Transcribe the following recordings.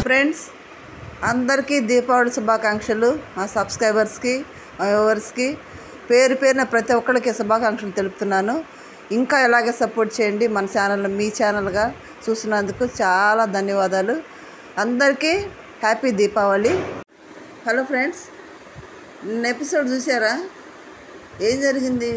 Friends అందరికీ దీపావళి శుభాకాంక్షలు మా సబ్స్క్రైబర్స్కి మా వ్యూవర్స్కి పేరు పేరున ప్రతి ఒక్కరికి శుభాకాంక్షలు తెలుపుతున్నాను ఇంకా ఇలాగే సపోర్ట్ చేయండి మన ఛానల్ మీ ఛానల్గా చూసినందుకు చాలా ధన్యవాదాలు అందరికీ హ్యాపీ దీపావళి హలో ఫ్రెండ్స్ నిన్న ఎపిసోడ్ చూసారా ఏం జరిగింది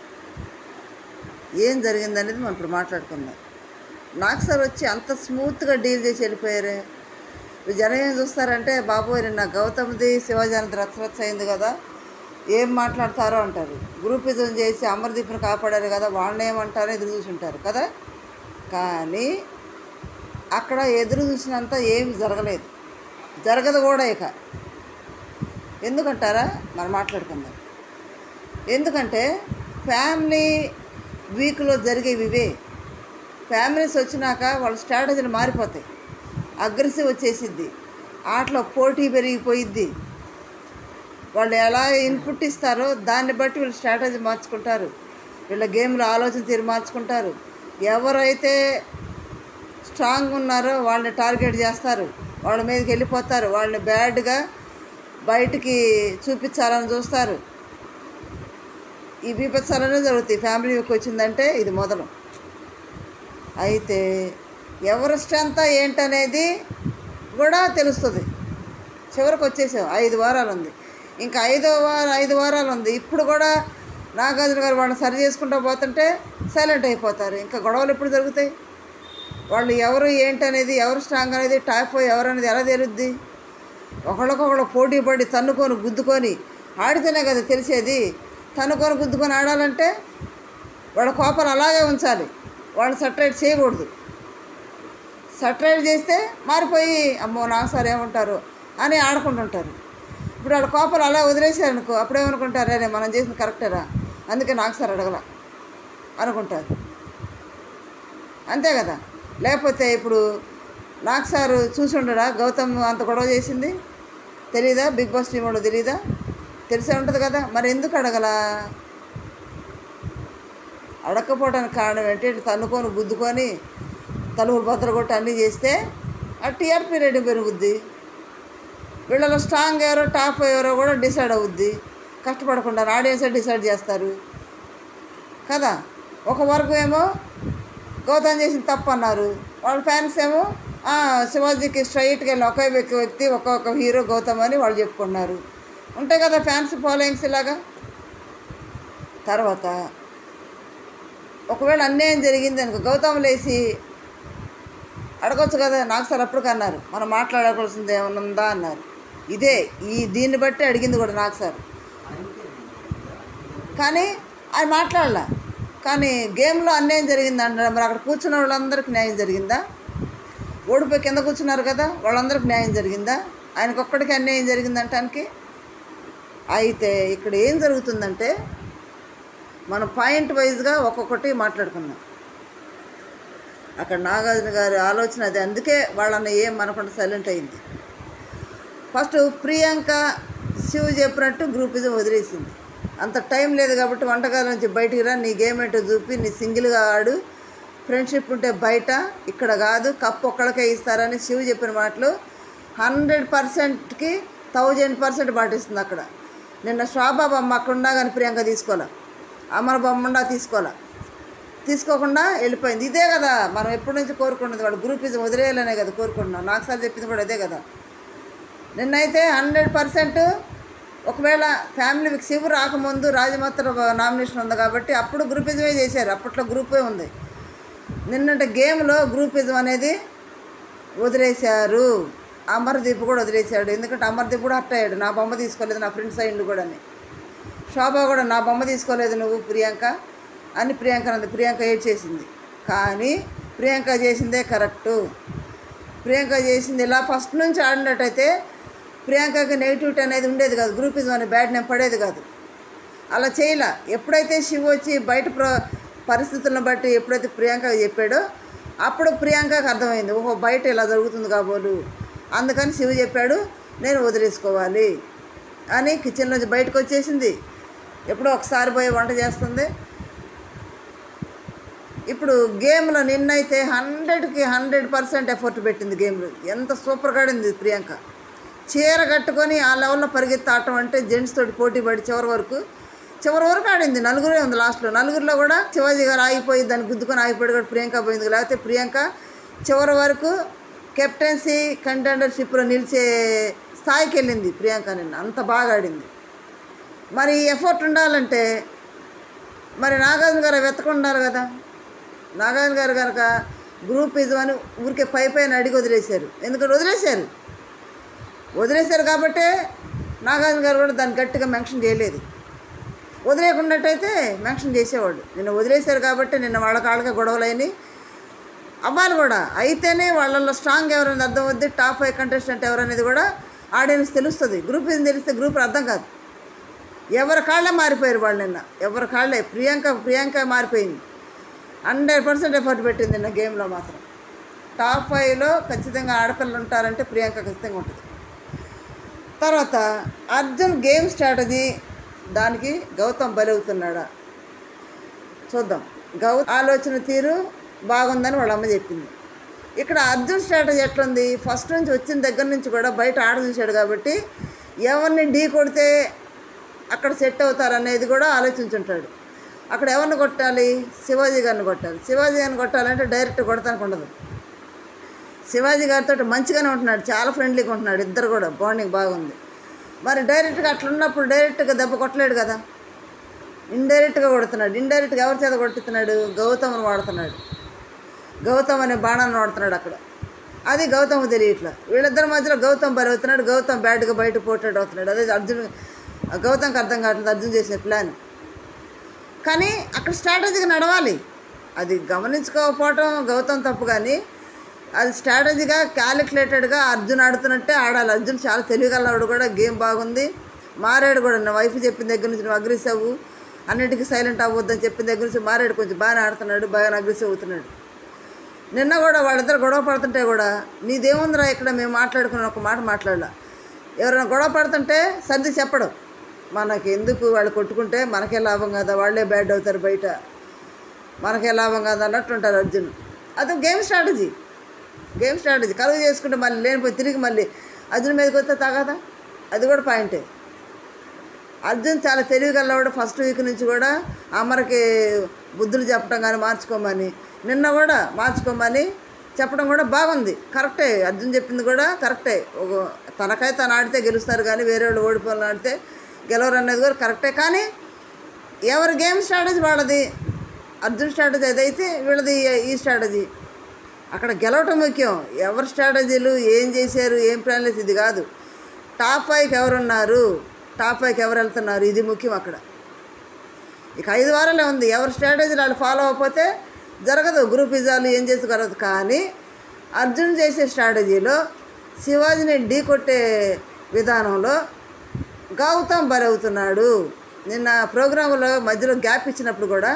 ఏం జరిగింది అనేది మనం ఇప్పుడు మాట్లాడుకుందాం నాకు సార్ వచ్చి అంత స్మూత్గా డీల్ చేసి వెళ్ళిపోయారే ఇప్పుడు జనం ఏం చూస్తారంటే బాబోయ్ నిన్న గౌతమ్ది శివాజానంద రచ్చరచ్చ అయింది కదా ఏం మాట్లాడతారో అంటారు గ్రూపిజం చేసి అమర్దీప్ని కాపాడారు కదా వాళ్ళని ఏమంటారో ఎదురు చూసుంటారు కదా కానీ అక్కడ ఎదురు చూసినంత ఏమి జరగలేదు జరగదు కూడా ఇక ఎందుకంటారా మనం మాట్లాడుకుందాం ఎందుకంటే ఫ్యామిలీ వీక్లో జరిగేవి ఇవే ఫ్యామిలీస్ వచ్చినాక వాళ్ళ స్ట్రాటజీలు మారిపోతాయి అగ్రెసివ్ వచ్చేసిద్ది ఆటలో పోటీ పెరిగిపోయిద్ది వాళ్ళు ఎలా ఇన్పుట్ ఇస్తారో దాన్ని బట్టి వీళ్ళు స్ట్రాటజీ మార్చుకుంటారు వీళ్ళ గేమ్లో ఆలోచన తీరు మార్చుకుంటారు ఎవరైతే స్ట్రాంగ్ ఉన్నారో వాళ్ళని టార్గెట్ చేస్తారు వాళ్ళ మీదకి వెళ్ళిపోతారు వాళ్ళని బ్యాడ్గా బయటికి చూపించాలని చూస్తారు ఈ బీభత్సాలనే జరుగుతాయి ఫ్యామిలీకి వచ్చిందంటే ఇది మొదలు అయితే ఎవరి స్ట్రెంత్ ఏంటనేది కూడా తెలుస్తుంది చివరికి వచ్చేసాం ఐదు వారాలు ఉంది ఇంకా ఐదో వారం ఐదు వారాలు ఉంది ఇప్పుడు కూడా నాగార్జున గారు వాళ్ళని సరి చేసుకుంటూ పోతుంటే సైలెంట్ అయిపోతారు ఇంకా గొడవలు ఎప్పుడు జరుగుతాయి వాళ్ళు ఎవరు ఏంటనేది ఎవరు స్ట్రాంగ్ అనేది టాప్ ఎవరు అనేది ఎలా తెలుద్ది ఒకళ్ళకొకళ్ళు పోటీ పడి తన్నుకొని గుద్దుకొని ఆడితేనే కదా తెలిసేది తన్నుకొని గుద్దుకొని ఆడాలంటే వాళ్ళ కోపాలు అలాగే ఉంచాలి వాళ్ళు సటరేట్ చేయకూడదు సటరేట్ చేస్తే మారిపోయి అమ్మో నా సార్ ఏమంటారు అని ఆడుకుంటుంటారు ఇప్పుడు వాళ్ళ కోపాలు అలా వదిలేసారు అనుకో అప్పుడేమనుకుంటారు అరే మనం చేసింది కరెక్టరా అందుకే నాకు సార్ అడగల అనుకుంటారు అంతే కదా లేకపోతే ఇప్పుడు నాకు సార్ చూసి ఉండడా గౌతమ్ అంత గొడవ చేసింది తెలీదా బిగ్ బాస్ టీం వాళ్ళు తెలీదా తెలిసే ఉంటుంది కదా మరి ఎందుకు అడగలా అడగకపోవడానికి కారణం ఏంటి తన్నుకొని గుద్దుకొని తలుపులు బద్దలు కొట్టి అన్నీ చేస్తే ఆ టీఆర్పీ రేటింగ్ పెరుగుద్ది వీళ్ళలో స్ట్రాంగ్ ఎవరో టాప్ ఎవరో కూడా డిసైడ్ అవుద్ది కష్టపడకుండా ఆడియన్సే డిసైడ్ చేస్తారు కదా ఒక వర్గం ఏమో గౌతమ్ చేసిన తప్పు అన్నారు వాళ్ళ ఫ్యాన్స్ ఏమో "ఆ, శివాజీకి స్ట్రైట్గా వెళ్ళి ఒకే వ్యక్తి వ్యక్తి ఒక్కొక్క హీరో గౌతమ్ అని వాళ్ళు చెప్పుకున్నారు ఉంటాయి కదా ఫ్యాన్స్ ఫాలోయింగ్స్ ఇలాగా తర్వాత ఒకవేళ అన్యాయం జరిగింది అనుకో గౌతమ్ లేచి అడగొచ్చు కదా నాకు సార్ అప్పుడు అన్నారు మనం మాట్లాడవలసింది ఏమైనా ఉందా అన్నారు ఇదే ఈ దీన్ని బట్టి అడిగింది కూడా నాకు సార్ కానీ ఆయన మాట్లాడలా కానీ గేమ్లో అన్యాయం జరిగింది అంటారు మరి అక్కడ కూర్చున్న వాళ్ళందరికీ న్యాయం జరిగిందా ఓడిపోయి కింద కూర్చున్నారు కదా వాళ్ళందరికీ న్యాయం జరిగిందా ఆయనకు ఒక్కడికి అన్యాయం జరిగిందంటానికి అయితే ఇక్కడ ఏం జరుగుతుందంటే మనం పాయింట్ వైజ్గా ఒక్కొక్కటి మాట్లాడుకుందాం అక్కడ నాగార్జున గారి ఆలోచన అది అందుకే వాళ్ళని ఏం మనకుండా సైలెంట్ అయింది ఫస్ట్ ప్రియాంక శివ్ చెప్పినట్టు గ్రూపిజం వదిలేసింది అంత టైం లేదు కాబట్టి వంటకాల నుంచి బయటికి రా నీ గేమ్ ఏంటో చూపి నీ సింగిల్గా ఆడు ఫ్రెండ్షిప్ ఉంటే బయట ఇక్కడ కాదు కప్ ఒక్కడికే ఇస్తారని శివ్ చెప్పిన మాటలు హండ్రెడ్ పర్సెంట్కి థౌజండ్ పర్సెంట్ పాటిస్తుంది అక్కడ నిన్న శోభా బొమ్మ అక్కడ ఉన్నా కానీ ప్రియాంక తీసుకోలే అమర బొమ్మ ఉండా తీసుకోలే తీసుకోకుండా వెళ్ళిపోయింది ఇదే కదా మనం ఎప్పటి నుంచి కోరుకున్నది వాడు గ్రూపిజం వదిలేయాలనే కదా కోరుకుంటున్నాం నాకు సార్ చెప్పింది కూడా అదే కదా నిన్నైతే హండ్రెడ్ పర్సెంట్ ఒకవేళ ఫ్యామిలీకి శివ రాకముందు రాజమాత్ర నామినేషన్ ఉంది కాబట్టి అప్పుడు గ్రూపిజమే చేశారు అప్పట్లో గ్రూపే ఉంది నిన్నటి గేమ్లో గ్రూపిజం అనేది వదిలేశారు అమర్దీప్ కూడా వదిలేశాడు ఎందుకంటే అమర్దీప్ కూడా హట్ అయ్యాడు నా బొమ్మ తీసుకోలేదు నా ఫ్రెండ్స్ అయ్యిండు కూడా అని శోభ కూడా నా బొమ్మ తీసుకోలేదు నువ్వు ప్రియాంక అని ప్రియాంక అన్నది ప్రియాంక ఏడ్ చేసింది కానీ ప్రియాంక చేసిందే కరెక్టు ప్రియాంక చేసింది ఇలా ఫస్ట్ నుంచి ఆడినట్టయితే ప్రియాంకకి నెగిటివిటీ అనేది ఉండేది కాదు గ్రూపిజం అనే బ్యాడ్ నేమ్ పడేది కాదు అలా చేయలే ఎప్పుడైతే శివ వచ్చి బయట ప్ర పరిస్థితులను బట్టి ఎప్పుడైతే ప్రియాంక చెప్పాడో అప్పుడు ప్రియాంకకు అర్థమైంది ఓహో బయట ఇలా జరుగుతుంది కాబోలు అందుకని శివ చెప్పాడు నేను వదిలేసుకోవాలి అని కిచెన్ నుంచి బయటకు వచ్చేసింది ఎప్పుడో ఒకసారి పోయి వంట చేస్తుంది ఇప్పుడు గేమ్లో నిన్నైతే హండ్రెడ్కి హండ్రెడ్ పర్సెంట్ ఎఫర్ట్ పెట్టింది గేమ్లో ఎంత సూపర్గా ఆడింది ప్రియాంక చీర కట్టుకొని ఆ లెవెల్లో పరిగెత్తి ఆడటం అంటే జెంట్స్ తోటి పోటీ పడి చివరి వరకు చివరి వరకు ఆడింది నలుగురే ఉంది లాస్ట్లో నలుగురిలో కూడా శివాజీ గారు ఆగిపోయి దాన్ని గుద్దుకొని ఆగిపోయాడు కూడా ప్రియాంక పోయింది లేకపోతే ప్రియాంక చివరి వరకు కెప్టెన్సీ కంటెండర్షిప్లో నిలిచే స్థాయికి వెళ్ళింది ప్రియాంక నిన్న అంత బాగా ఆడింది మరి ఎఫర్ట్ ఉండాలంటే మరి నాగార్జున గారు వెతకుండాలి కదా నాగార్జున గారు కనుక గ్రూప్ ఇజమని ఊరికే పై పైన అడిగి వదిలేశారు ఎందుకంటే వదిలేశారు వదిలేశారు కాబట్టే నాగార్జున గారు కూడా దాన్ని గట్టిగా మెన్షన్ చేయలేదు వదిలేకున్నట్టయితే మెన్షన్ చేసేవాడు నిన్న వదిలేశారు కాబట్టి నిన్న వాళ్ళ కాళ్ళకి గొడవలైనవి అవ్వాలి కూడా అయితేనే వాళ్ళల్లో స్ట్రాంగ్ ఎవరైనా అర్థం అవుద్ది టాప్ ఫైవ్ కంటెస్టెంట్ ఎవరనేది కూడా ఆడియన్స్ తెలుస్తుంది గ్రూప్ ఇది తెలిస్తే గ్రూప్ అర్థం కాదు ఎవరి కాళ్ళే మారిపోయారు వాళ్ళు నిన్న ఎవరి కాళ్ళే ప్రియాంక ప్రియాంక మారిపోయింది హండ్రెడ్ పర్సెంట్ ఎఫర్ట్ పెట్టింది నిన్న గేమ్లో మాత్రం టాప్ ఫైవ్లో ఖచ్చితంగా ఆడపిల్లలు ఉంటారంటే ప్రియాంక ఖచ్చితంగా ఉంటుంది తర్వాత అర్జున్ గేమ్ స్ట్రాటజీ దానికి గౌతమ్ బలవుతున్నాడా చూద్దాం గౌ ఆలోచన తీరు బాగుందని వాళ్ళ అమ్మ చెప్పింది ఇక్కడ అర్జున్ స్ట్రాటజీ ఎట్లుంది ఫస్ట్ నుంచి వచ్చిన దగ్గర నుంచి కూడా బయట ఆడ చూశాడు కాబట్టి ఎవరిని ఢీ కొడితే అక్కడ సెట్ అవుతారు అనేది కూడా ఆలోచించుంటాడు అక్కడ ఎవరిని కొట్టాలి శివాజీ గారిని కొట్టాలి శివాజీ గారిని కొట్టాలంటే డైరెక్ట్ కొడతానికి ఉండదు శివాజీ గారితో మంచిగానే ఉంటున్నాడు చాలా ఫ్రెండ్లీగా ఉంటున్నాడు ఇద్దరు కూడా బాండింగ్ బాగుంది మరి డైరెక్ట్గా అట్లా ఉన్నప్పుడు డైరెక్ట్గా దెబ్బ కొట్టలేడు కదా ఇండైరెక్ట్గా కొడుతున్నాడు ఇండైరెక్ట్గా ఎవరి చేత కొట్టుతున్నాడు గౌతమ్ని వాడుతున్నాడు గౌతమ్ అనే బాణాన్ని వాడుతున్నాడు అక్కడ అది గౌతమ్ తెలియట్లా వీళ్ళిద్దరి మధ్యలో గౌతమ్ బలి అవుతున్నాడు గౌతమ్ బ్యాడ్గా బయట పోటాడు అవుతున్నాడు అదే అర్జున్ గౌతమ్కి అర్థం కావట్లేదు అర్జున్ చేసిన ప్లాన్ కానీ అక్కడ స్ట్రాటజీగా నడవాలి అది గమనించుకోకపోవటం గౌతమ్ తప్పు కానీ అది స్ట్రాటజీగా క్యాలిక్యులేటెడ్గా అర్జున్ ఆడుతున్నట్టే ఆడాలి అర్జున్ చాలా తెలివిగలవాడు కూడా గేమ్ బాగుంది మారాడు కూడా నా వైఫ్ చెప్పిన దగ్గర నుంచి నువ్వు అగ్రెసివ్ అవ్వు అన్నిటికీ సైలెంట్ అవ్వద్దని చెప్పిన దగ్గర నుంచి మారాడు కొంచెం బాగానే ఆడుతున్నాడు బాగా అగ్రెసివ్ అవుతున్నాడు నిన్న కూడా వాళ్ళిద్దరు గొడవ పడుతుంటే కూడా నీదేముందిరా ఇక్కడ మేము మాట్లాడుకున్న ఒక మాట మాట్లాడలా ఎవరైనా గొడవ పడుతుంటే సర్ది చెప్పడం మనకి ఎందుకు వాళ్ళు కొట్టుకుంటే మనకే లాభం కదా వాళ్ళే బ్యాడ్ అవుతారు బయట మనకే లాభం కదా అన్నట్టు ఉంటారు అర్జున్ అది గేమ్ స్ట్రాటజీ గేమ్ స్ట్రాటజీ కలుగు చేసుకుంటే మళ్ళీ లేనిపోయి తిరిగి మళ్ళీ అర్జున్ మీదకి వస్తే తగదా అది కూడా పాయింటే అర్జున్ చాలా తెలివిగలవాడు ఫస్ట్ వీక్ నుంచి కూడా అమరకి బుద్ధులు చెప్పడం కానీ మార్చుకోమని నిన్న కూడా మార్చుకోమని చెప్పడం కూడా బాగుంది కరెక్టే అర్జున్ చెప్పింది కూడా కరెక్టే ఒక తనకై తను ఆడితే గెలుస్తారు కానీ వేరే వాళ్ళు ఓడిపోవాలని ఆడితే గెలవరు అనేది కూడా కరెక్టే కానీ ఎవరి గేమ్ స్ట్రాటజీ వాళ్ళది అర్జున్ స్ట్రాటజీ అదైతే వీళ్ళది ఈ స్ట్రాటజీ అక్కడ గెలవటం ముఖ్యం ఎవరి స్ట్రాటజీలు ఏం చేశారు ఏం ప్లాన్ లేదు ఇది కాదు టాప్ ఫైవ్కి ఎవరున్నారు టాప్ ఫైవ్కి ఎవరు వెళ్తున్నారు ఇది ముఖ్యం అక్కడ ఇక ఐదు వారాలే ఉంది ఎవరి స్ట్రాటజీలు వాళ్ళు ఫాలో అవ్వకపోతే జరగదు గ్రూప్ ఇజాలు ఏం చేసుకోగలదు కానీ అర్జున్ చేసే స్ట్రాటజీలో శివాజీని ఢీ కొట్టే విధానంలో గౌతమ్ బలవుతున్నాడు నిన్న ప్రోగ్రాంలో మధ్యలో గ్యాప్ ఇచ్చినప్పుడు కూడా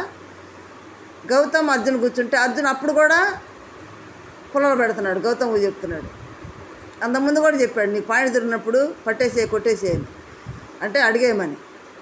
గౌతమ్ అర్జున్ కూర్చుంటే అర్జున్ అప్పుడు కూడా పొలంలో పెడుతున్నాడు గౌతమ్ చెప్తున్నాడు అంతకుముందు కూడా చెప్పాడు నీ పాయింట్ తిరిగినప్పుడు పట్టేసే కొట్టేసేయని అంటే అడిగేయమని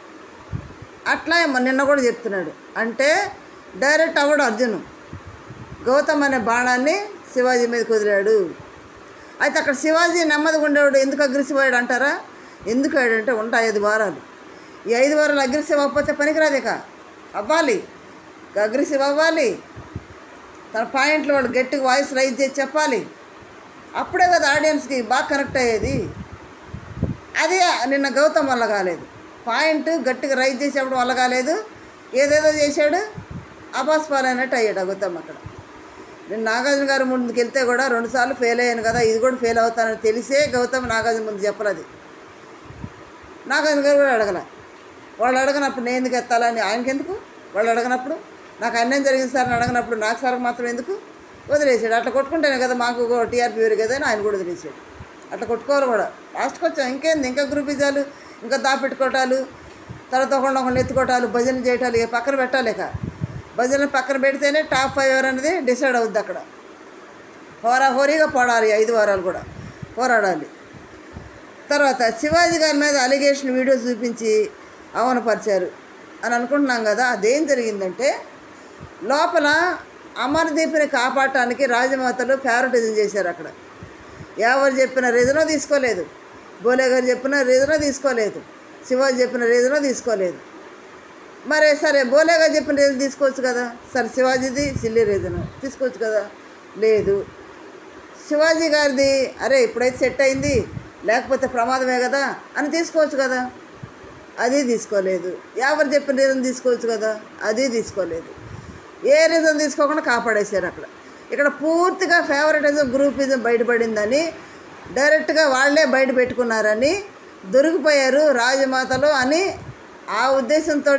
అట్లా మ- నిన్న కూడా చెప్తున్నాడు అంటే డైరెక్ట్ అవ్వడు అర్జున్ గౌతమ్ అనే బాణాన్ని శివాజీ మీద కుదిరాడు అయితే అక్కడ శివాజీ నెమ్మదిగా ఉండేవాడు ఎందుకు అగ్రెసివ్ అయ్యాడు అంటారా ఎందుకు అయ్యాడంటే ఉంటాయి ఐదు వారాలు ఈ ఐదు వారాలు అగ్రెసివ్ అవ్వకపోతే పనికిరాదు ఇక అవ్వాలి అగ్రెసివ్ అవ్వాలి తన పాయింట్లు వాడు గట్టిగా వాయిస్ రైజ్ చేసి చెప్పాలి అప్పుడే కదా ఆడియన్స్కి బాగా కనెక్ట్ అయ్యేది అది నిన్న గౌతమ్ వల్ల కాలేదు పాయింట్ గట్టిగా రైజ్ చేసేప్పుడు వల్ల కాలేదు ఏదేదో చేశాడు అపాస్పాల్ అన్నట్టు అయ్యాడు ఆ గౌతమ్ అక్కడ నేను నాగార్జున గారి ముందుకు వెళ్తే కూడా రెండుసార్లు ఫెయిల్ అయ్యాను కదా ఇది కూడా ఫెయిల్ అవుతానని తెలిసే గౌతమ్ నాగార్జున ముందు చెప్పలేదు నాగార్జున గారు కూడా అడగల వాళ్ళు అడగనప్పుడు నేను ఎందుకు ఎత్తాలని ఆయనకి ఎందుకు వాళ్ళు అడగనప్పుడు నాకు అన్యాయం జరిగింది సార్ అని అడగనప్పుడు నాకు సార్ మాత్రం ఎందుకు వదిలేసాడు అట్లా కొట్టుకుంటేనే కదా మాకు టీఆర్పీ వేరు కదా అని ఆయన కూడా వదిలేసాడు అట్లా కొట్టుకోవాలి కూడా లాస్ట్కి వచ్చాం ఇంకేంది ఇంకా గ్రూప్ ఇజాలు ఇంకా దాపెట్టుకోవటాలు తర్వాత ఒకళ్ళు ఒకళ్ళు ఎత్తుకోవటాలు భజన చేయటాలు ఇక పక్కన పెట్టాలి ఇక భజనలు పక్కన పెడితేనే టాప్ ఫైవ్ ఎవరు అనేది డిసైడ్ అవుద్ది అక్కడ హోరా హోరీగా పోడాలి ఈ ఐదు వారాలు కూడా పోరాడాలి తర్వాత శివాజీ గారి మీద అలిగేషన్ వీడియో చూపించి అవమానపరిచారు అని అనుకుంటున్నాం కదా అదేం జరిగిందంటే లోపల అమర్దీప్ని కాపాడటానికి రాజమాతలు ఫేవరెటిజం చేశారు అక్కడ ఎవరు చెప్పిన రీజనో తీసుకోలేదు బోలే గారు చెప్పిన రీజనో తీసుకోలేదు శివాజీ చెప్పిన రీజనో తీసుకోలేదు మరి సరే బోలే గారు చెప్పిన రీజన్ తీసుకోవచ్చు కదా సరే శివాజీది సిల్లీ రీజన్ తీసుకోవచ్చు కదా లేదు శివాజీ గారిది అరే ఇప్పుడైతే సెట్ అయింది లేకపోతే ప్రమాదమే కదా అని తీసుకోవచ్చు కదా అది తీసుకోలేదు ఎవరు చెప్పిన రీజన్ తీసుకోవచ్చు కదా అది తీసుకోలేదు ఏ రీజన్ తీసుకోకుండా కాపాడేశారు అక్కడ ఇక్కడ పూర్తిగా ఫేవరెటిజం గ్రూపిజం బయటపడిందని డైరెక్ట్గా వాళ్ళే బయట పెట్టుకున్నారని దొరికిపోయారు రాజమాతలు అని ఆ ఉద్దేశంతో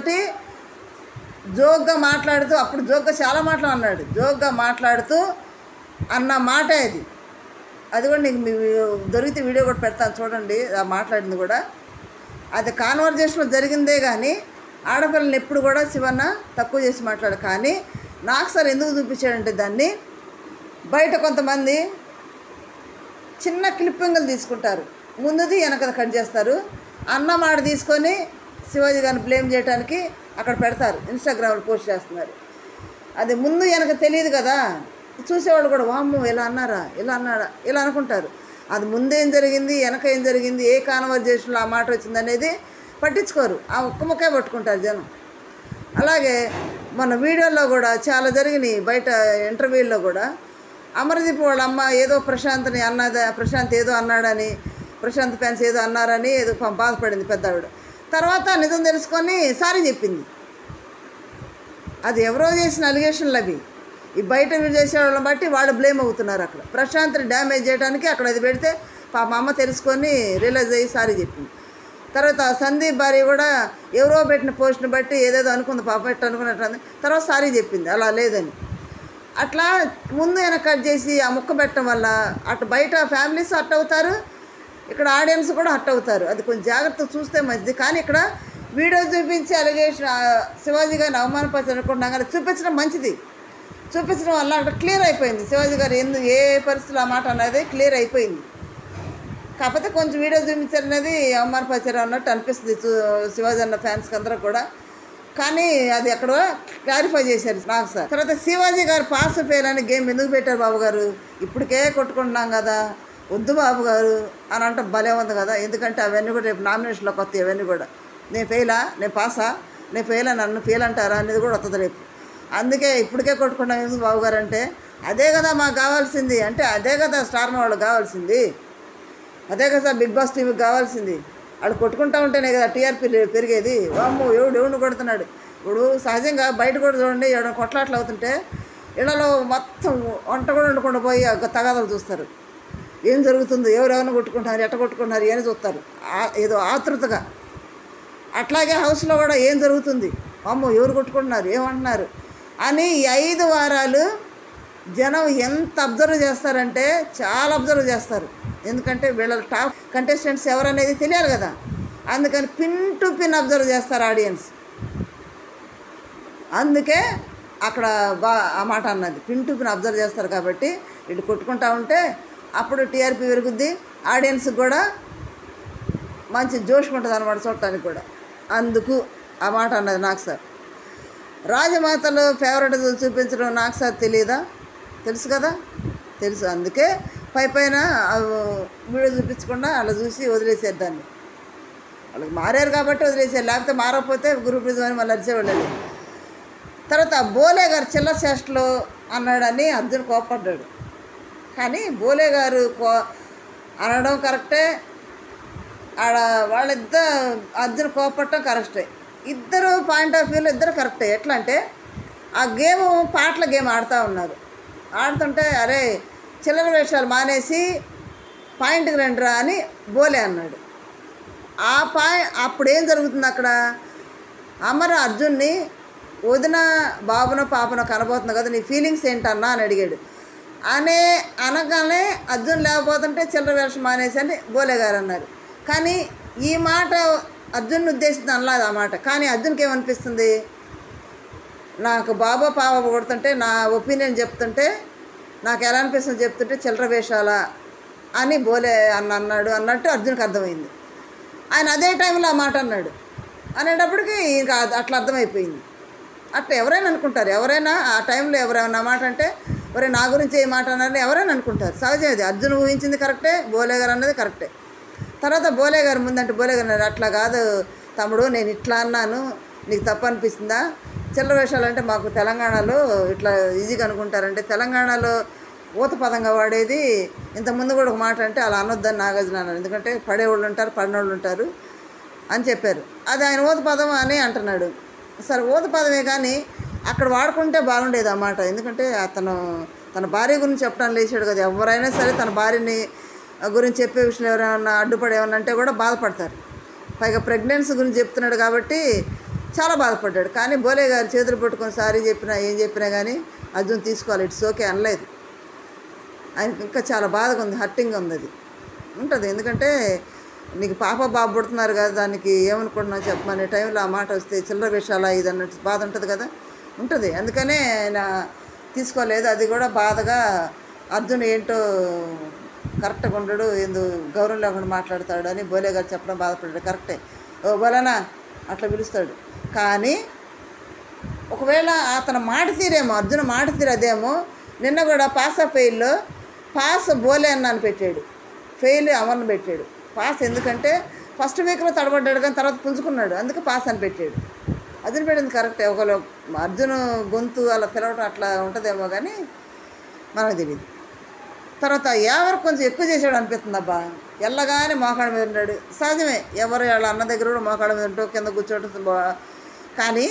జోక్గా మాట్లాడుతూ అప్పుడు జోక్గా చాలా మాటలు అన్నాడు జోక్గా మాట్లాడుతూ అన్న మాట అది అది కూడా నీకు మీ దొరికితే వీడియో కూడా పెడతాను చూడండి ఆ మాట్లాడింది కూడా అది కాన్వర్జేషన్ జరిగిందే కానీ ఆడపిల్లని ఎప్పుడు కూడా శివన్న తక్కువ చేసి మాట్లాడు కానీ నాకు సార్ ఎందుకు చూపించాడంటే దాన్ని బయట కొంతమంది చిన్న క్లిప్పింగ్లు తీసుకుంటారు ముందుది వెనకది కట్ చేస్తారు అన్న మాట తీసుకొని శివాజీ గారిని బ్లేమ్ చేయడానికి అక్కడ పెడతారు ఇన్స్టాగ్రామ్లో పోస్ట్ చేస్తున్నారు అది ముందు వెనక తెలియదు కదా చూసేవాళ్ళు కూడా వామ్ము ఇలా అన్నారా ఇలా అన్నారా ఇలా అనుకుంటారు అది ముందేం జరిగింది వెనక ఏం జరిగింది ఏ కాన్వర్జేషన్లో ఆ మాట వచ్చింది అనేది పట్టించుకోరు ఆ ఒక్క ముక్కే పట్టుకుంటారు జనం అలాగే మన వీడియోలో కూడా చాలా జరిగినాయి బయట ఇంటర్వ్యూల్లో కూడా అమరదీప్ వాళ్ళ అమ్మ ఏదో ప్రశాంత్ని అన్నద ప్రశాంత్ ఏదో అన్నాడని ప్రశాంత్ ఫ్యాన్స్ ఏదో అన్నారని ఏదో పాపం బాధపడింది పెద్ద ఆవిడ తర్వాత నిజం తెలుసుకొని సారీ చెప్పింది అది ఎవరో చేసిన అలిగేషన్లు అవి ఈ బయట వీళ్ళు చేసే వాళ్ళని బట్టి వాళ్ళు బ్లేమ్ అవుతున్నారు అక్కడ ప్రశాంత్ని డ్యామేజ్ చేయడానికి అక్కడ అది పెడితే పాప అమ్మ తెలుసుకొని రియలైజ్ అయ్యి సారీ చెప్పింది తర్వాత సందీప్ భార్య కూడా ఎవరో పెట్టిన పోస్ట్ని బట్టి ఏదేదో అనుకుంది పాప ఎట్ట అనుకున్నట్టు అంది. తర్వాత సారీ చెప్పింది అలా లేదని అట్లా ముందు వెనక కట్ చేసి ఆ ముక్క పెట్టడం వల్ల అటు బయట ఫ్యామిలీస్ హట్ అవుతారు ఇక్కడ ఆడియన్స్ కూడా హట్ అవుతారు అది కొంచెం జాగ్రత్త చూస్తే మంచిది కానీ ఇక్కడ వీడియో చూపించి అలిగేషన్ శివాజీ గారిని అవమానపరచాలనుకుంటున్నాం కానీ చూపించడం మంచిది చూపించడం వల్ల అక్కడ క్లియర్ అయిపోయింది శివాజీ గారు ఎందుకు ఏ పరిస్థితులు ఆ మాట అనేది క్లియర్ అయిపోయింది కాకపోతే కొంచెం వీడియో చూపించారు అనేది అవమానపరిచారు అన్నట్టు అనిపిస్తుంది చూ- శివాజీ అన్న ఫ్యాన్స్కి అందరూ కూడా కానీ అది అక్కడ క్లారిఫై చేశారు నాకు సార్ తర్వాత శివాజీ గారు పాస్ ఫెయిల్ అని గేమ్ ఎందుకు పెట్టారు బాబు గారు ఇప్పటికే కొట్టుకుంటున్నాం కదా వద్దు బాబు గారు అని అంటే భలే ఉంది కదా ఎందుకంటే అవన్నీ కూడా రేపు నామినేషన్లోకి వస్తాయి అవన్నీ కూడా నేను ఫెయిలా నేను పాసా నేను ఫెయిల్ నన్ను ఫెయిల్ అంటారా అనేది కూడా వస్తుంది రేపు అందుకే ఇప్పటికే కొట్టుకున్నాం ఎందుకు బాబు గారు అంటే అదే కదా మాకు కావాల్సింది అంటే అదే కదా స్టార్ మా వాళ్ళకి కావాల్సింది అదే కదా బిగ్ బాస్ టీవీకి కావాల్సింది వాళ్ళు కొట్టుకుంటా ఉంటేనే కదా టీఆర్పీ పెరిగేది వామ్మో ఎవడు ఎవడిని కొడుతున్నాడు ఇప్పుడు సహజంగా బయట కూడా చూడండి ఎవడ కొట్లాట్లు అవుతుంటే ఇళ్లలో మొత్తం వంట కూడా వండకుండా పోయి ఆ తగాదాలు చూస్తారు ఏం జరుగుతుందో ఎవరెవరిని కొట్టుకుంటున్నారు ఎట్ట కొట్టుకుంటున్నారు అని చూస్తారు ఆ- ఏదో ఆతృతగా అట్లాగే హౌస్లో కూడా ఏం జరుగుతుంది అమ్మో ఎవరు కొట్టుకుంటున్నారు ఏమంటున్నారు అని ఈ ఐదు వారాలు జనం ఎంత అబ్జర్వ్ చేస్తారంటే చాలా అబ్జర్వ్ చేస్తారు ఎందుకంటే వీళ్ళ టాప్ కంటెస్టెంట్స్ ఎవరనేది తెలియాలి కదా అందుకని పిన్ టు పిన్ అబ్జర్వ్ చేస్తారు ఆడియన్స్ అందుకే అక్కడ బా ఆ మాట అన్నది పిన్ టు పిన్ అబ్జర్వ్ చేస్తారు కాబట్టి వీళ్ళు కొట్టుకుంటా ఉంటే అప్పుడు టీఆర్పీ పెరుగుద్ది ఆడియన్స్కి కూడా మంచి జోష్ ఉంటుంది అనమాట చూడటానికి కూడా అందుకు ఆ మాట అన్నది నాకు సార్ రాజమాతలు ఫేవరెట్ చూపించడం నాకు సార్ తెలియదా తెలుసు కదా తెలుసు అందుకే పై పైన ఆ వీడియో చూపించకుండా అలా చూసి వదిలేసారు దాన్ని వాళ్ళకి మారారు కాబట్టి వదిలేసారు లేకపోతే మారకపోతే గ్రూప్ అని మళ్ళీ అరిచేవాళ్ళు తర్వాత బోలే గారు చిల్లర చేష్టలు అన్నాడని అర్జున్ కోపడ్డాడు కానీ బోలే గారు కో అనడం కరెక్టే ఆడ వాళ్ళిద్దరు అర్జున్ కోపడటం కరెక్టే ఇద్దరు పాయింట్ ఆఫ్ వ్యూలో ఇద్దరు కరెక్టే ఎట్లా అంటే ఆ గేమ్ పాటల గేమ్ ఆడుతూ ఉన్నారు ఆడుతుంటే అరే చిల్లర వేషాలు మానేసి పాయింట్కి రండిరా అని బోలే అన్నాడు ఆ పాయి అప్పుడు ఏం జరుగుతుంది అక్కడ అమర అర్జున్ని వదిన బాబునో పాపనో కనబోతుంది కదా నీ ఫీలింగ్స్ ఏంటన్నా అని అడిగాడు అనే అనగానే అర్జున్ లేకపోతుంటే చిల్లర వేషం మానేసి అని బోలే గారు అన్నారు కానీ ఈ మాట అర్జున్ ఉద్దేశించి అనలేదు ఆ మాట కానీ అర్జున్కి ఏమనిపిస్తుంది నాకు బాబా పాప కొడుతుంటే నా ఒపీనియన్ చెప్తుంటే నాకు ఎలా అనిపిస్తుంది చెప్తుంటే చిల్లర వేషాలా అని బోలే అన్న అన్నాడు అన్నట్టు అర్జున్కి అర్థమైంది ఆయన అదే టైంలో ఆ మాట అన్నాడు అనేటప్పటికి ఇంకా అది అట్లా అర్థమైపోయింది అట్లా ఎవరైనా అనుకుంటారు ఎవరైనా ఆ టైంలో ఎవరైనా మాట అంటే ఒరే నా గురించి ఏ మాట అన్నారని ఎవరైనా అనుకుంటారు సహజం అది అర్జున్ ఊహించింది కరెక్టే బోలే గారు అన్నది కరెక్టే తర్వాత బోలే గారు ముందంటే బోలే గారు అన్నారు, అట్లా కాదు తమ్ముడు నేను ఇట్లా అన్నాను నీకు తప్పు అనిపిస్తుందా చిల్లర వేషాలు అంటే మాకు తెలంగాణలో ఇట్లా ఈజీగా అనుకుంటారంటే తెలంగాణలో ఊత పదంగా వాడేది ఇంతకుముందు కూడా ఒక మాట అంటే అలా అనొద్దని నాగార్జున అన్నారు ఎందుకంటే పడేవాళ్ళు ఉంటారు పడినోళ్ళు ఉంటారు అని చెప్పారు అది ఆయన ఊత పదం అని అంటున్నాడు సరే ఊత పదమే కానీ అక్కడ వాడుకుంటే బాగుండేది ఆ మాట ఎందుకంటే అతను తన భార్య గురించి చెప్పడం లేచాడు కదా ఎవరైనా సరే తన భార్యని గురించి చెప్పే విషయంలో ఎవరైనా అడ్డుపడి ఏమన్నా అంటే కూడా బాధపడతారు పైగా ప్రెగ్నెన్సీ గురించి చెప్తున్నాడు కాబట్టి చాలా బాధపడ్డాడు కానీ బోలే గారు చేతులు పట్టుకొని సారీ చెప్పినా ఏం చెప్పినా కానీ అర్జున్ తీసుకోవాలి ఇట్స్ ఓకే అనలేదు ఆయనకి ఇంకా చాలా బాధగా ఉంది హర్టింగ్ ఉంది అది ఉంటుంది ఎందుకంటే నీకు పాప బాబు పుడుతున్నారు కదా దానికి ఏమనుకుంటున్నావు చెప్పమనే టైంలో ఆ మాట వస్తే చిల్లర విషయాలా ఇది అన్నట్టు బాధ ఉంటుంది కదా ఉంటుంది అందుకనే ఆయన తీసుకోలేదు అది కూడా బాధగా అర్జున్ ఏంటో కరెక్ట్గా ఉండడు ఎందు గౌరవం లేకుండా మాట్లాడతాడు అని బోలే గారు చెప్పడం బాధపడ్డాడు కరెక్టే ఓ బోలేనా అట్లా పిలుస్తాడు కానీ ఒకవేళ అతను మాట తీరేమో అర్జున మాట తీరు అదేమో నిన్న కూడా పాస్ ఆఫ్ ఫెయిల్లో పాస్ బోలే అన్నాను పెట్టాడు ఫెయిల్ అమర్ని పెట్టాడు పాస్ ఎందుకంటే ఫస్ట్ వీక్లో తడబడ్డాడు కానీ తర్వాత పుంజుకున్నాడు అందుకే పాస్ అని పెట్టాడు అర్జున్ పెట్టింది కరెక్టే ఒకవేళ అర్జున్ గొంతు అలా పిలవడం అట్లా ఉంటుందేమో కానీ మనకు తెలియదు తర్వాత ఎవరు కొంచెం ఎక్కువ చేసాడు అనిపిస్తుంది అబ్బా ఎల్లగానే మోకాళ్ళ మీద ఉన్నాడు సహజమే ఎవరు వాళ్ళ అన్న దగ్గర కూడా మోకాళ్ళ మీద ఉంటూ కింద కూర్చోవటం బా- కానీ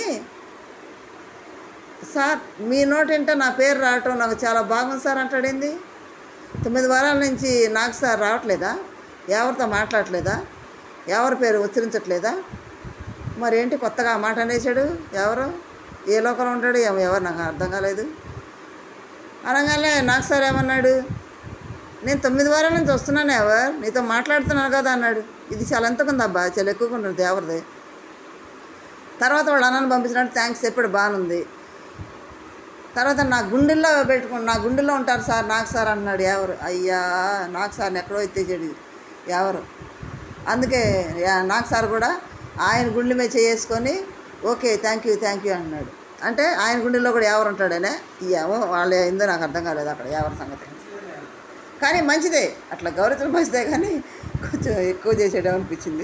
సార్ మీ నోటింట నా పేరు రావటం నాకు చాలా బాగుంది సార్ అంటాడేంది తొమ్మిది వారాల నుంచి నాకు సార్ రావట్లేదా ఎవరితో మాట్లాడట్లేదా ఎవరి పేరు ఉచ్చరించట్లేదా మరి ఏంటి కొత్తగా ఆ మాట అనేసాడు ఎవరు ఏ లోకంలో ఉంటాడు ఏమో ఎవరు నాకు అర్థం కాలేదు అనగానే నాకు సార్ ఏమన్నాడు నేను తొమ్మిది వారాల నుంచి వస్తున్నాను ఎవరు నీతో మాట్లాడుతున్నాను కదా అన్నాడు ఇది చాలా ఎంతకుంది అబ్బా చాలా ఎక్కువగా ఉంటుంది ఎవరిది తర్వాత వాడు అన్నను పంపించినట్టు థ్యాంక్స్ చెప్పాడు బాగుంది తర్వాత నా గుండెల్లో పెట్టుకుని నా గుండెల్లో ఉంటారు సార్ నాకు సార్ అన్నాడు ఎవరు అయ్యా నాకు సార్ని ఎక్కడో ఎత్తేసాడు ఎవరు అందుకే యా- నాకు సార్ కూడా ఆయన గుండె మీద చేసుకొని okay thank you thank you అన్నాడు అంటే ఆయన గుండెల్లో కూడా ఎవరు ఉంటాడనే ఏమో వాళ్ళు ఏందో నాకు అర్థం కాలేదు అక్కడ ఎవరి సంగతి కానీ మంచిదే అట్లా గౌరవం మంచిదే కానీ కొంచెం ఎక్కువ చేసేయడం అనిపించింది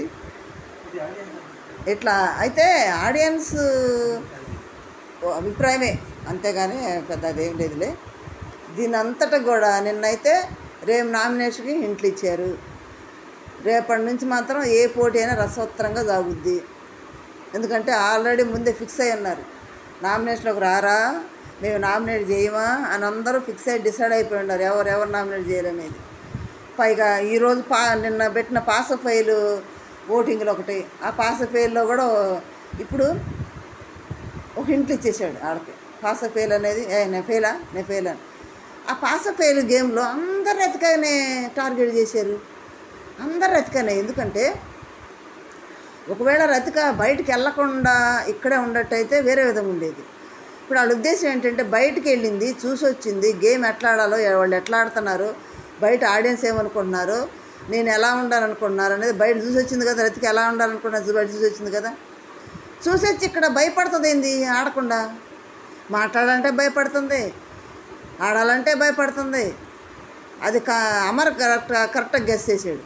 ఇట్లా అయితే ఆడియన్స్ అభిప్రాయమే అంతేగాని పెద్ద అదేం లేదులే దీని అంతటా కూడా నిన్నైతే రేపు నామినేషన్కి ఇంట్లు ఇచ్చారు రేపటి నుంచి మాత్రం ఏ పోటీ అయినా రసవత్తరంగా సాగుద్ది ఎందుకంటే ఆల్రెడీ ముందే ఫిక్స్ అయి ఉన్నారు నామినేషన్లోకి రారా మేము నామినేట్ చేయమా అని అందరూ ఫిక్స్ అయ్యి డిసైడ్ అయిపోయి ఉన్నారు ఎవరు ఎవరు నామినేట్ చేయాలనేది పైగా ఈరోజు పా నిన్న పెట్టిన పాస్ ఫైల్ ఓటింగ్లో ఒకటి ఆ పాస్ ఫెయిల్లో కూడా ఇప్పుడు ఒక ఇంట్లో ఇచ్చేసాడు ఆడకి పాస్ ఫెయిల్ అనేది ఏ నేను ఫెయిలా నేను ఫెయిల్ అని ఆ పాస్ ఫెయిల్ గేమ్లో అందరు ఎతకనే టార్గెట్ చేశారు అందరు రతికనే ఎందుకంటే ఒకవేళ రతిక బయటికి వెళ్ళకుండా ఇక్కడే ఉండట్టయితే వేరే విధంగా ఉండేది ఇప్పుడు వాళ్ళ ఉద్దేశం ఏంటంటే బయటికి వెళ్ళింది చూసి వచ్చింది గేమ్ ఎట్లా ఆడాలో వాళ్ళు ఎట్లా ఆడుతున్నారు బయట ఆడియన్స్ ఏమనుకుంటున్నారు నేను ఎలా ఉండాలనుకుంటున్నారు అనేది బయట చూసి వచ్చింది కదా రతికి ఎలా ఉండాలనుకున్నారు బయట చూసి వచ్చింది కదా చూసి వచ్చి ఇక్కడ భయపడుతుంది ఏంది ఆడకుండా మాట్లాడాలంటే భయపడుతుంది ఆడాలంటే భయపడుతుంది అది కా అమర్ కరెక్ట్ కరెక్ట్గా గెస్ చేసాడు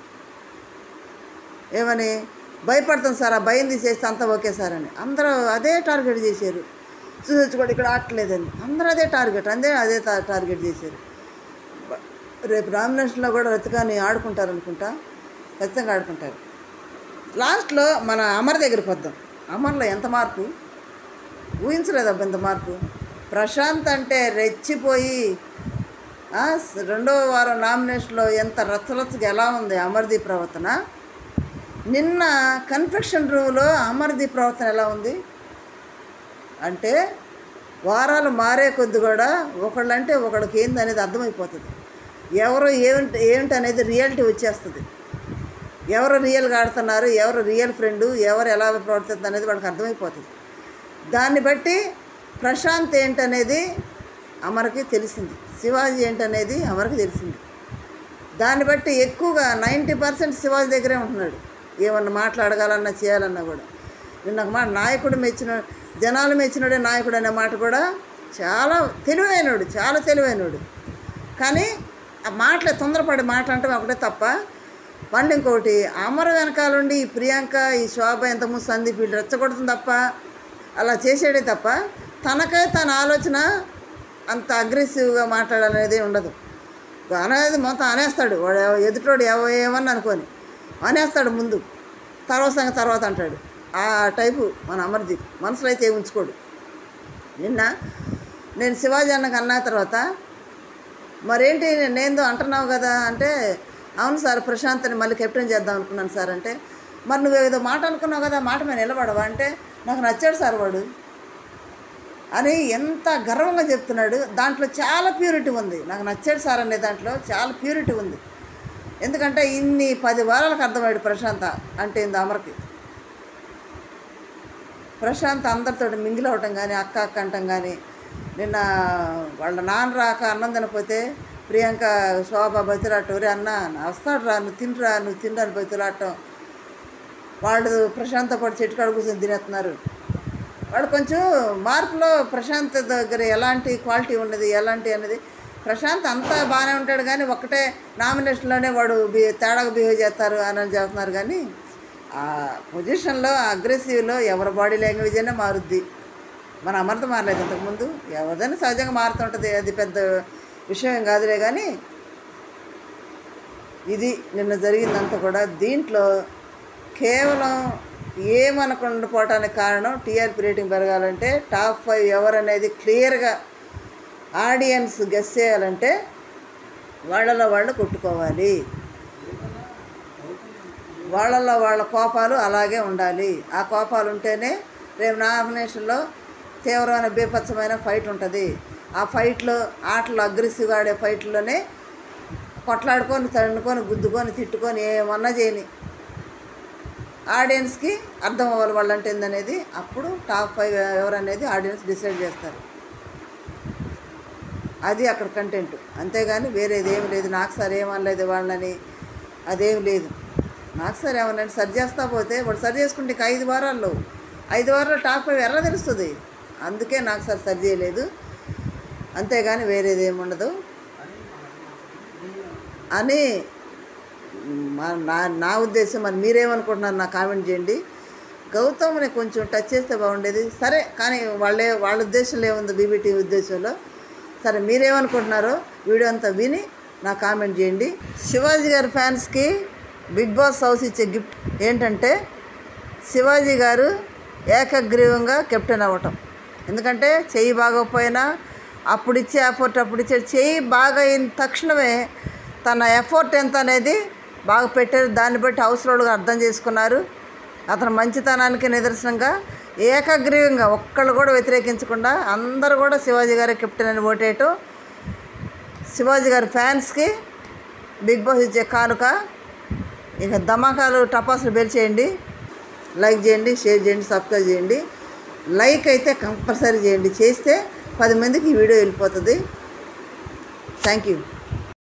ఏమని భయపడుతుంది సార్ ఆ భయం తీసేస్తే అంతా ఓకే సార్ అని అందరూ అదే టార్గెట్ చేశారు చూసొచ్చి కూడా ఇక్కడ ఆడలేదని అందరూ అదే టార్గెట్ అందే అదే టా- టార్గెట్ చేశారు బ- రేపు నామినేషన్లో కూడా రతికాని ఆడుకుంటారు అనుకుంటా ఖచ్చితంగా ఆడుకుంటారు లాస్ట్లో మన అమర్ దగ్గరికి వద్దాం అమర్లో ఎంత మార్పు ఊహించలేదబ్బా ఇంత మార్పు ప్రశాంత్ అంటే రెచ్చిపోయి ఆ, స- రెండో వారం నామినేషన్లో ఎంత రచ్చరచ్చగా ఎలా ఉంది అమర్దీప్ ప్రవర్తన నిన్న కన్ఫెక్షన్ రూమ్లో అమర్దీప్ ప్రవర్తన ఎలా ఉంది అంటే వారాలు మారే కొద్ది కూడా ఒకళ్ళంటే ఒకళ్ళకి ఏంది అనేది అర్థమైపోతుంది ఎవరు ఏమిటి ఏమిటి అనేది రియాలిటీ వచ్చేస్తుంది ఎవరు రియల్గా ఆడుతున్నారు ఎవరు రియల్ ఫ్రెండు ఎవరు ఎలా ప్రవర్తిస్తుంది అనేది వాళ్ళకి అర్థమైపోతుంది దాన్ని బట్టి ప్రశాంత్ ఏంటనేది అమర్కి తెలిసింది శివాజీ ఏంటనేది అమర్కి తెలిసింది దాన్ని బట్టి ఎక్కువగా నైంటీ పర్సెంట్ శివాజీ దగ్గరే ఉంటున్నాడు ఏమన్నా మాట్లాడగలన్నా చేయాలన్నా కూడా నిన్న ఒక మాట నాయకుడు మెచ్చిన జనాలు మెచ్చినోడే నాయకుడు అనే మాట కూడా చాలా తెలివైనడు చాలా తెలివైనడు కానీ ఆ మాటలే తొందరపడి మాట అంటే ఒకటే తప్ప మళ్ళీ ఇంకొకటి అమర వెనకాలండి ఈ ప్రియాంక ఈ శోభ ఎంతమంది సందీప్ వీళ్ళు రెచ్చగొడుతుంది తప్ప అలా చేసేడే తప్ప తనకై తన ఆలోచన అంత అగ్రెసివ్గా మాట్లాడాలనేది ఉండదు అనేది మొత్తం అనేస్తాడు వాడు ఎవ- ఎదుటోడు ఎవ ఏమని అనుకొని అనేస్తాడు ముందు తర్వాత సంగతి తర్వాత అంటాడు ఆ టైపు మన అమర్దీప్ మనసులో అయితే ఏం ఉంచుకోడు నిన్న నేను శివాజీ అన్నకు అన్న తర్వాత మరేంటి నేందో అంటున్నావు కదా అంటే అవును సార్ ప్రశాంత్ని మళ్ళీ కెప్టెన్ చేద్దాం అనుకున్నాను సార్ అంటే మరి నువ్వు ఏదో మాట అనుకున్నావు కదా ఆ మాట మీద నిలబడవా అంటే నాకు నచ్చాడు సార్ వాడు అని ఎంత గర్వంగా చెప్తున్నాడు దాంట్లో చాలా ప్యూరిటీ ఉంది నాకు నచ్చాడు సార్ అనే దాంట్లో చాలా ప్యూరిటీ ఉంది ఎందుకంటే ఇన్ని పది వారాలకు అర్థమయ్యాడు ప్రశాంత్ అంటే ఇంత అమర్కి ప్రశాంత్ అందరితో మింగిల్ అవటం కానీ అక్క అక్క అంటాం కానీ నిన్న వాళ్ళ నాన్న రాక అన్నం తినపోతే ప్రియాంక శోభ బతిలాటం ఒరే అన్న వస్తాడు రా నువ్వు తినరా నువ్వు తినరాని బతిలాటం వాళ్ళు ప్రశాంత్ పాటు చెట్టు కాడ కూర్చొని తినేస్తున్నారు వాడు కొంచెం మార్పులో ప్రశాంత్ దగ్గర ఎలాంటి క్వాలిటీ ఉన్నది ఎలాంటి అనేది ప్రశాంత్ అంతా బాగానే ఉంటాడు కానీ ఒక్కటే నామినేషన్లోనే వాడు బి తేడాగా బిహేవ్ చేస్తారు అని చెప్తున్నారు కానీ ఆ పొజిషన్లో అగ్రెసివ్లో ఎవరి బాడీ లాంగ్వేజ్ అయినా మారుద్ది మన అమృత మారలేదు ఇంతకుముందు ఎవరిదైనా సహజంగా మారుతుంటుంది అది పెద్ద విషయం ఏం కాదులే కానీ ఇది నిన్న జరిగిందంతా కూడా దీంట్లో కేవలం ఏమనకుండా పోవటానికి కారణం టీఆర్పీ రేటింగ్ పెరగాలంటే టాప్ ఫైవ్ ఎవరు అనేది క్లియర్గా ఆడియన్స్ గెస్ చేయాలంటే వాళ్ళలో వాళ్ళు కొట్టుకోవాలి వాళ్ళల్లో వాళ్ళ కోపాలు అలాగే ఉండాలి ఆ కోపాలు ఉంటేనే రేపు నామినేషన్లో తీవ్రమైన బీభత్సమైన ఫైట్ ఉంటుంది ఆ ఫైట్లో ఆటలు అగ్రెసివ్గా ఆడే ఫైట్లోనే కొట్లాడుకొని తండుకొని గుద్దుకొని తిట్టుకొని ఏమన్నా చేయని ఆడియన్స్కి అర్థం అవ్వాలి వాళ్ళు అంటే ఏందనేది అప్పుడు టాప్ ఫైవ్ ఎవరనేది ఆడియన్స్ డిసైడ్ చేస్తారు అది అక్కడ కంటెంట్ అంతేగాని వేరేది ఏమి లేదు నాకు సార్ ఏమనలేదు వాళ్ళని అదేం లేదు నాకు సార్ ఏమన్నా సరి చేస్తా పోతే వాడు సరి చేసుకుంటే ఇక ఐదు వారాల్లో ఐదు వారాల్లో టాప్ ఫైవ్ ఎర్ర తెలుస్తుంది అందుకే నాకు సార్ సరి చేయలేదు అంతేగాని వేరేది ఏమి ఉండదు అని మా- నా నా ఉద్దేశం మరి మీరేమనుకుంటున్నారు నా కామెంట్ చేయండి గౌతమ్ని కొంచెం టచ్ చేస్తే బాగుండేది సరే కానీ వాళ్ళే వాళ్ళ ఉద్దేశంలో ఏముంది బీబీటీ ఉద్దేశంలో సరే మీరేమనుకుంటున్నారో వీడియో అంతా విని నా కామెంట్ చేయండి శివాజీ గారి ఫ్యాన్స్కి బిగ్ బాస్ హౌస్ ఇచ్చే గిఫ్ట్ ఏంటంటే శివాజీ గారు ఏకగ్రీవంగా కెప్టెన్ అవ్వటం ఎందుకంటే చెయ్యి బాగోకపోయినా అప్పుడు ఇచ్చే ఎఫర్ట్ అప్పుడు ఇచ్చే చెయ్యి బాగా అయిన తక్షణమే తన ఎఫర్ట్ ఎంత అనేది బాగా పెట్టారు దాన్ని బట్టి హౌస్ రోడ్గా అర్థం చేసుకున్నారు అతని మంచితనానికి నిదర్శనంగా ఏకగ్రీవంగా ఒక్కళ్ళు కూడా వ్యతిరేకించకుండా అందరూ కూడా శివాజీ గారి కెప్టెన్ అని ఓటేయటం శివాజీ గారి ఫ్యాన్స్కి బిగ్ బాస్ ఇచ్చే కానుక ఇక ధమాకాలు టపాసులు బెల్చేయండి లైక్ చేయండి షేర్ చేయండి సబ్స్క్రైబ్ చేయండి లైక్ అయితే కంపల్సరీ చేయండి చేస్తే పది మందికి ఈ వీడియో వెళ్ళిపోతుంది థ్యాంక్ యూ